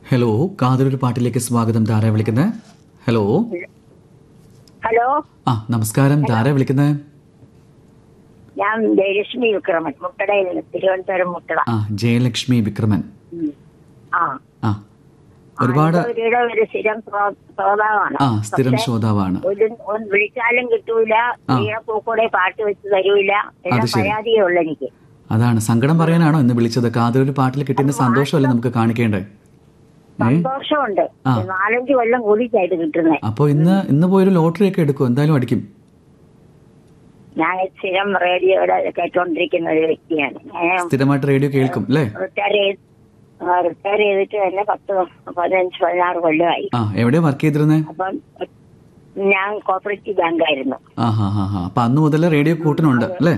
Hello കാതലൊരു പാട്ടിലേക്ക് സ്വാഗതം ധാര വിളിക്കുന്നത് ഹലോ ഹലോ ആ നമസ്കാരം ധാര വിളിക്കുന്നത് ഞാൻ ജയലക്ഷ്മി വിക്രമൻ മുട്ടടയിൽ നിന്ന് തിരുവനന്തപുരം മുട്ടട ആ ജയലക്ഷ്മി വിക്രമൻ ഉം. ആ ആ ഒരുപാട് ഒരു ഒരു സ്ഥിരം ശ്രോ- ശ്രോതാവാണ് ആ സ്ഥിരം ശ്രോതാവാണ് ഒരു ഒന്ന് വിളിച്ചാലും കിട്ടൂല പൂക്കൂടെ പാട്ട് വെച്ച് തരൂല എല്ലാം അത് ശരി. പരാതിയേ ഉള്ളു എനിക്ക് അതാണ് സങ്കടം പറയാനാണോ ഇന്ന് വിളിച്ചത് കാതലൊരു പാട്ടിൽ കിട്ടുന്ന സന്തോഷമല്ലേ നമുക്ക് കാണിക്കേണ്ടേ ഏ സന്തോഷമുണ്ട് ആ. നാലഞ്ച് കൊല്ലം കൂടിച്ചായിട്ട് കിട്ടുന്നത് അപ്പൊ ഇന്ന് ഇന്ന് പോയൊരു ലോട്ടറി ഒക്കെ എടുക്കും എന്തായാലും അടിക്കും ഞാൻ സ്ഥിരം റേഡിയോയുടെ കേട്ടോണ്ടിരിക്കുന്ന ഒരു വ്യക്തിയാണ് ഞാൻ സ്ഥിരമായിട്ട് റേഡിയോ കേൾക്കും അല്ലേ റിട്ടയർ ചെയ്ത് റിട്ടയർ ചെയ്തിട്ട് തന്നെ പത്ത് പതിനഞ്ച് പതിനാറ് കൊല്ലമായി ആ എവിടെയാ വർക്ക് ചെയ്തിരുന്നേ അപ്പം ഞാൻ കോപ്പറേറ്റീവ് ബാങ്കായിരുന്നു ആ ഹാ ഹാ ഹാ അപ്പൊ അന്ന് മുതൽ റേഡിയോ കൂട്ടിനുണ്ട് അല്ലേ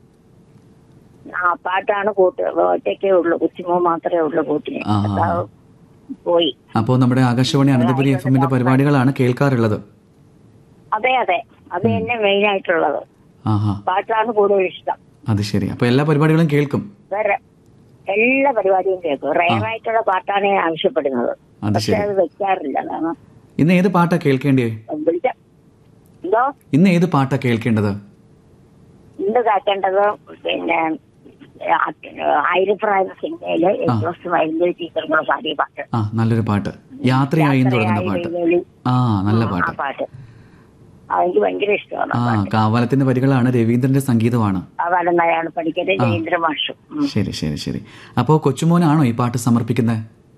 ആ പാട്ടാണ് കൂട്ട് ഒറ്റയ്ക്കേ ഉള്ളൂ കൊച്ചുമോ മാത്രമേ ഉള്ളൂ കൂട്ടിന് ആ, ആ, ആ. ഭർത്താവ് പോയി അപ്പോൾ നമ്മുടെ ആകാശവാണി അനന്തപുരി എഫ് എമ്മിന്റെ പരിപാടികളാണ് കേൾക്കാറുള്ളത് അതെ അതെ അത് തന്നെ മെയിൻ ആയിട്ടുള്ളത് ആ ഹാ പാട്ടാണ് കൂടുതൽ ഇഷ്ടം അത് ശരി അപ്പൊ എല്ലാ പരിപാടികളും കേൾക്കും വേറെ എല്ലാ പരിപാടിയും കേൾക്കും റയറായിട്ടുള്ള പാട്ടാണ് ഞാൻ ആവശ്യപ്പെടുന്നത് അത് പക്ഷെ ശരി അത് വെക്കാറില്ല കാരണം ഇന്ന് ഏത് പാട്ടാ കേൾക്കേണ്ടേ വിളിച്ച എന്തോ ഇന്ന് ഏത് പാട്ടാ കേൾക്കേണ്ടത് ഇന്ന് കേൾക്കേണ്ടത് പിന്നെ ആയിരപ്രായ സിനിമയിലെ ജോസ് മൈലിന്റെ ടീച്ചറുടെ പാടിയ പാട്ട് ആ നല്ലൊരു പാട്ട് യാത്രയായി എന്ന് തുടങ്ങുന്ന പാട്ട് വെളി ആ നല്ല ആ പാട്ട് പാട്ട് അതെനിക്ക് ഭയങ്കര ഇഷ്ടമാണ് ആ കാവാലത്തിന്റെ വരികളാണ് രവീന്ദ്രന്റെ സംഗീതമാണ് അവരുടെ നയാണ് പഠിക്കരുത് ജയേന്ദ്ര മാഷും ഉം. ശരി ശരി ശരി അപ്പോ കൊച്ചുമോനാണോ ഈ പാട്ട് സമർപ്പിക്കുന്നത്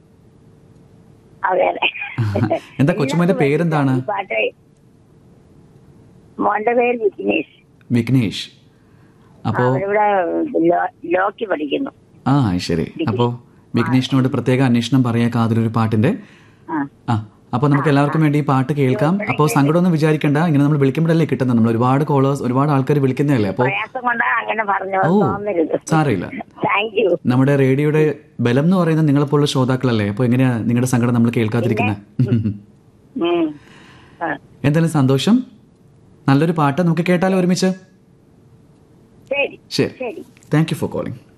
അതെ അതെ എന്താ കൊച്ചുമോന്റെ പേരെന്താണ് ഈ പാട്ട് മോന്റെ പേര് വിഘ്നേഷ് വിഘ്നേഷ് അപ്പോ അവരിവിടെ ലോ- ലോക്ക് പഠിക്കുന്നു ആ ശരി അപ്പോ വിഘ്നേഷിനോട് പ്രത്യേക അന്വേഷണം പറയാ കാതിലൊരു പാട്ടിന്റെ ആ ആ അപ്പോൾ നമുക്ക് എല്ലാവർക്കും വേണ്ടി ഈ പാട്ട് കേൾക്കാം അപ്പോൾ സങ്കടമൊന്നും വിചാരിക്കണ്ട ഇങ്ങനെ നമ്മൾ വിളിക്കുമ്പോഴല്ലേ കിട്ടുന്നത് നമ്മൾ ഒരുപാട് കോളേഴ്സ് ഒരുപാട് ആൾക്കാർ വിളിക്കുന്നതല്ലേ അപ്പോൾ പ്രയാസം കൊണ്ടാണ് അങ്ങനെ പറഞ്ഞു ഓ തോന്നരുത് സാരമില്ല താങ്ക് യു നമ്മുടെ റേഡിയോയുടെ ബലം എന്ന് പറയുന്നത് നിങ്ങളെപ്പോലുള്ള ശ്രോതാക്കളല്ലേ അപ്പോൾ എങ്ങനെയാ നിങ്ങളുടെ സങ്കടം നമ്മൾ കേൾക്കാതിരിക്കുന്നത് ഉം. ആ. എന്തായാലും സന്തോഷം നല്ലൊരു പാട്ട് നമുക്ക് കേട്ടാലോ ഒരുമിച്ച് ശരി ശരി ശരി താങ്ക് യു ഫോർ കോളിംഗ്